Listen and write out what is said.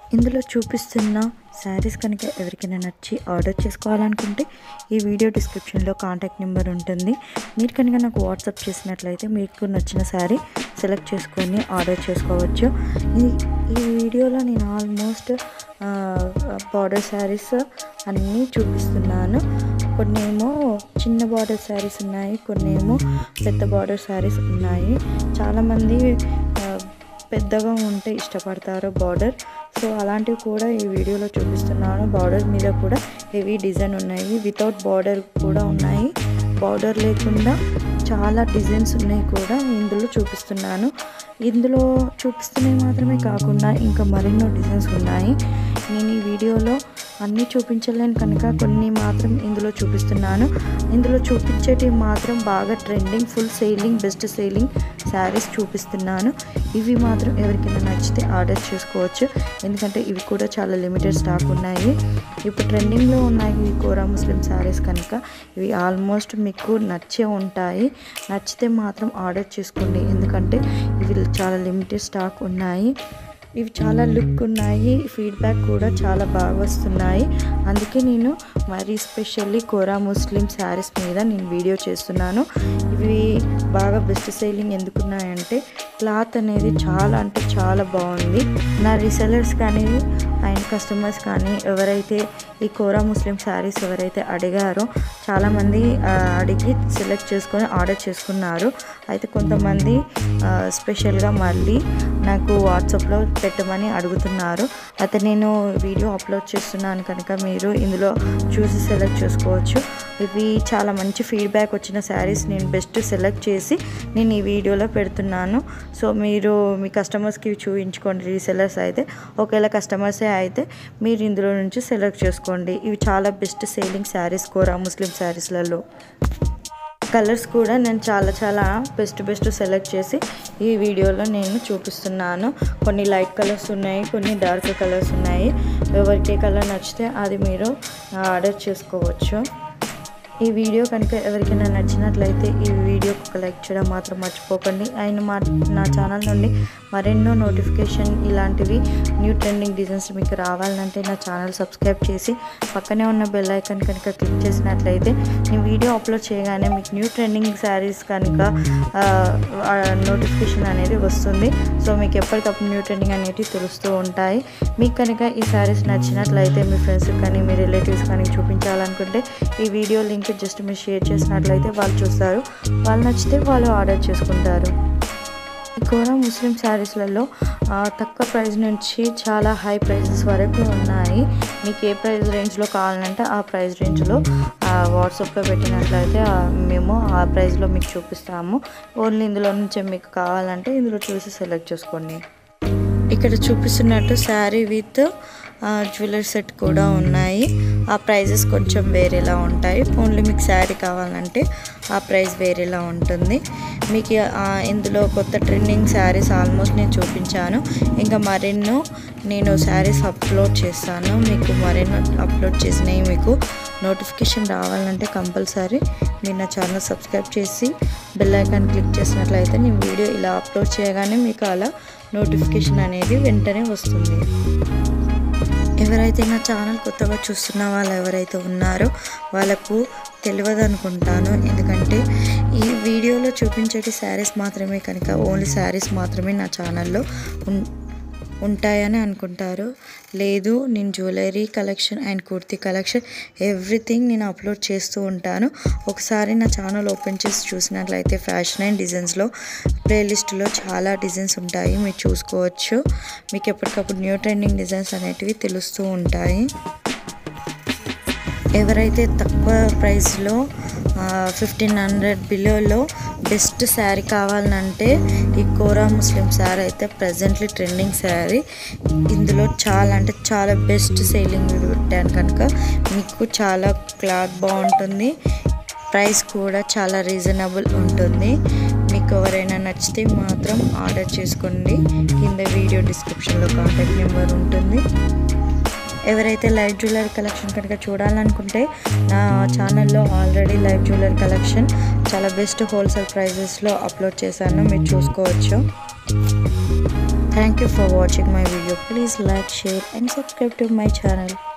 ఇందులో చూపిస్తున్న శారీస్ కనుక ఎవరికైనా నచ్చి ఆర్డర్ చేసుకోవాలనుకుంటే ఈ వీడియో డిస్క్రిప్షన్లో కాంటాక్ట్ నెంబర్ ఉంటుంది మీరు కనుక నాకు వాట్సాప్ చేసినట్లయితే మీకు నచ్చిన శారీ సెలెక్ట్ చేసుకొని ఆర్డర్ చేసుకోవచ్చు ఈ ఈ వీడియోలో నేను ఆల్మోస్ట్ బార్డర్ శారీస్ అన్నీ చూపిస్తున్నాను కొన్ని ఏమో చిన్న బార్డర్ శారీస్ ఉన్నాయి కొన్ని ఏమో పెద్ద బార్డర్ శారీస్ ఉన్నాయి చాలామంది ఆ, పెద్దగా ఉంటే ఇష్టపడతారు బార్డర్ సో అలాంటివి కూడా ఈ వీడియోలో చూపిస్తున్నాను బార్డర్ మీద కూడా హెవీ డిజైన్ ఉన్నాయి వితౌట్ బార్డర్ కూడా ఉన్నాయి బార్డర్ లేకుండా చాలా డిజైన్స్ ఉన్నాయి కూడా ఇందులో చూపిస్తున్నాను ఇందులో చూపిస్తున్నవి మాత్రమే కాకుండా ఇంకా మరెన్నో డిజైన్స్ ఉన్నాయి నేను ఈ వీడియోలో అన్నీ చూపించలేను కనుక కొన్ని మాత్రం ఇందులో చూపిస్తున్నాను ఇందులో చూపించేటివి మాత్రం బాగా trending full selling best selling saris చూపిస్తున్నాను ఇవి మాత్రం ఎవరికైనా నచ్చితే ఆర్డర్ చేసుకోవచ్చు ఎందుకంటే ఇవి కూడా చాలా లిమిటెడ్ స్టాక్ ఉన్నాయి ఇప్పుడు ట్రెండింగ్లో ఉన్నాయి ఈ కోరా ముస్లిం శారీస్ కనుక ఇవి ఆల్మోస్ట్ మీకు నచ్చే ఉంటాయి నచ్చితే మాత్రం ఆర్డర్ చేసుకోండి ఎందుకంటే ఇవి చాలా లిమిటెడ్ స్టాక్ ఉన్నాయి ఇవి చాలా లుక్ ఉన్నాయి ఫీడ్బ్యాక్ కూడా చాలా బాగా వస్తున్నాయి అందుకే నేను మరి స్పెషల్లీ కోరా ముస్లిం శారీస్ మీద నేను వీడియో చేస్తున్నాను ఇవి బాగా బెస్ట్ సేలింగ్ ఎందుకున్నాయంటే క్లాత్ అనేది చాలా అంటే చాలా బాగుంది నా రీసెలర్స్ కానీ అండ్ కస్టమర్స్ కానీ ఎవరైతే ఈ కోరా ముస్లిం శారీస్ ఎవరైతే అడిగారో చాలామంది ఆ, అడిగి సెలెక్ట్ చేసుకొని ఆర్డర్ చేసుకున్నారు అయితే కొంతమంది ఆ, స్పెషల్గా మళ్ళీ నాకు వాట్సాప్లో పెట్టమని అడుగుతున్నారు అయితే నేను వీడియో అప్లోడ్ చేస్తున్నాను కనుక మీరు ఇందులో చూసి సెలెక్ట్ చేసుకోవచ్చు ఇవి చాలా మంచి ఫీడ్బ్యాక్ వచ్చిన శారీస్ నేను బెస్ట్ సెలెక్ట్ చేసి నేను ఈ వీడియోలో పెడుతున్నాను సో మీరు మీ కస్టమర్స్కి ఇవి చూపించుకోండి రీసెలర్స్ అయితే ఒకవేళ కస్టమర్సే అయితే మీరు ఇందులో నుంచి సెలెక్ట్ చేసుకోండి ఇవి చాలా best selling saris Kora muslin శారీస్లలో కలర్స్ కూడా నేను చాలా చాలా బెస్ట్ బెస్ట్ సెలెక్ట్ చేసి ఈ వీడియోలో నేను చూపిస్తున్నాను కొన్ని లైట్ కలర్స్ ఉన్నాయి కొన్ని డార్క్ కలర్స్ ఉన్నాయి ఎవరికి ఏ కలర్ నచ్చితే అది మీరు ఆర్డర్ చేసుకోవచ్చు ఈ వీడియో కనుక ఎవరికైనా నచ్చినట్లయితే ఈ వీడియోకి ఒక లైక్ చేయడం మాత్రం మర్చిపోకండి అండ్ మా నా ఛానల్ నుండి మరెన్నో నోటిఫికేషన్ ఇలాంటివి న్యూ ట్రెండింగ్ డిజైన్స్ మీకు రావాలంటే నా ఛానల్ సబ్స్క్రైబ్ చేసి పక్కనే ఉన్న బెల్ ఐకాన్ కనుక క్లిక్ చేసినట్లయితే నేను వీడియో అప్లోడ్ చేయగానే మీకు న్యూ ట్రెండింగ్ శారీస్ కనుక నోటిఫికేషన్ అనేది వస్తుంది సో మీకు ఎప్పటికప్పుడు న్యూ ట్రెండింగ్ అనేవి తెలుస్తూ ఉంటాయి మీకు కనుక ఈ శారీస్ నచ్చినట్లయితే మీ ఫ్రెండ్స్కి కానీ మీ రిలేటివ్స్ కానీ చూపించాలనుకుంటే ఈ వీడియో లింక్ జస్ట్ మీరు షేర్ చేసినట్లయితే వాళ్ళు చూస్తారు వాళ్ళు నచ్చితే వాళ్ళు ఆర్డర్ చేసుకుంటారు కోరా ముస్లిం శారీస్లలో ఆ, తక్కువ ప్రైస్ నుంచి చాలా హై ప్రైసెస్ వరకు ఉన్నాయి మీకు ఏ ప్రైస్ రేంజ్లో కావాలంటే ఆ ప్రైస్ రేంజ్లో వాట్సాప్లో పెట్టినట్లయితే ఆ, మేము ఆ ప్రైస్లో మీకు చూపిస్తాము ఓన్లీ ఇందులో నుంచే మీకు కావాలంటే ఇందులో చూసి సెలెక్ట్ చేసుకోండి ఇక్కడ చూపిస్తున్నట్టు శారీ విత్ జ్యువెలరీ సెట్ కూడా ఉన్నాయి ఆ ప్రైజెస్ కొంచెం వేరేలా ఉంటాయి ఓన్లీ మీకు శారీ కావాలంటే ఆ ప్రైస్ వేరేలా ఉంటుంది మీకు ఆ, ఇందులో కొత్త ట్రెండింగ్ శారీస్ ఆల్మోస్ట్ నేను చూపించాను ఇంకా మరెన్నో నేను శారీస్ అప్లోడ్ చేస్తాను మీకు మరెన్నో అప్లోడ్ చేసినవి మీకు నోటిఫికేషన్ రావాలంటే కంపల్సరీ మీరు నా ఛానల్ సబ్స్క్రైబ్ చేసి బెల్ ఐకాన్ క్లిక్ చేసినట్లయితే నేను వీడియో ఇలా అప్లోడ్ చేయగానే మీకు అలా నోటిఫికేషన్ అనేది వెంటనే వస్తుంది ఎవరైతే నా ఛానల్ కొత్తగా చూస్తున్న వాళ్ళు ఎవరైతే ఉన్నారో వాళ్ళకు తెలియదు అనుకుంటాను ఎందుకంటే ఈ వీడియోలో చూపించేటి శారీస్ మాత్రమే కనుక ఓన్లీ శారీస్ మాత్రమే నా ఛానల్లో ఉన్ ఉంటాయని అనుకుంటారు లేదు నేను jewellery collection and kurti collection everything నేను అప్లోడ్ చేస్తూ ఉంటాను ఒకసారి నా ఛానల్ ఓపెన్ చేసి చూసినట్లయితే ఫ్యాషన్ అండ్ డిజైన్స్లో ప్లేలిస్ట్లో చాలా డిజైన్స్ ఉంటాయి మీరు చూసుకోవచ్చు మీకు ఎప్పటికప్పుడు న్యూ ట్రెండింగ్ డిజైన్స్ అనేటివి తెలుస్తూ ఉంటాయి ఎవరైతే తక్కువ ప్రైస్లో ఫిఫ్టీన్ హండ్రెడ్ బిలోలో బెస్ట్ శారీ కావాలంటే ఈ కోరా ముస్లిం శారీ అయితే ప్రజెంట్లీ ట్రెండింగ్ శారీ ఇందులో చాలా అంటే చాలా బెస్ట్ సేలింగ్ పెట్టాను కనుక మీకు చాలా క్లాత్ బాగుంటుంది ప్రైస్ కూడా చాలా రీజనబుల్ ఉంటుంది మీకు ఎవరైనా నచ్చితే మాత్రం ఆర్డర్ చేసుకోండి కింద వీడియో డిస్క్రిప్షన్లో కాంటాక్ట్ నెంబర్ ఉంటుంది ఎవరైతే లైవ్ జ్యువెలరీ కలెక్షన్ కనుక చూడాలనుకుంటే నా ఛానల్లో ఆల్రెడీ లైవ్ జ్యువెలరీ కలెక్షన్ చాలా బెస్ట్ హోల్సేల్ ప్రైజెస్లో అప్లోడ్ చేశాను మీరు చూసుకోవచ్చు thank you for watching my video please like share and subscribe to my channel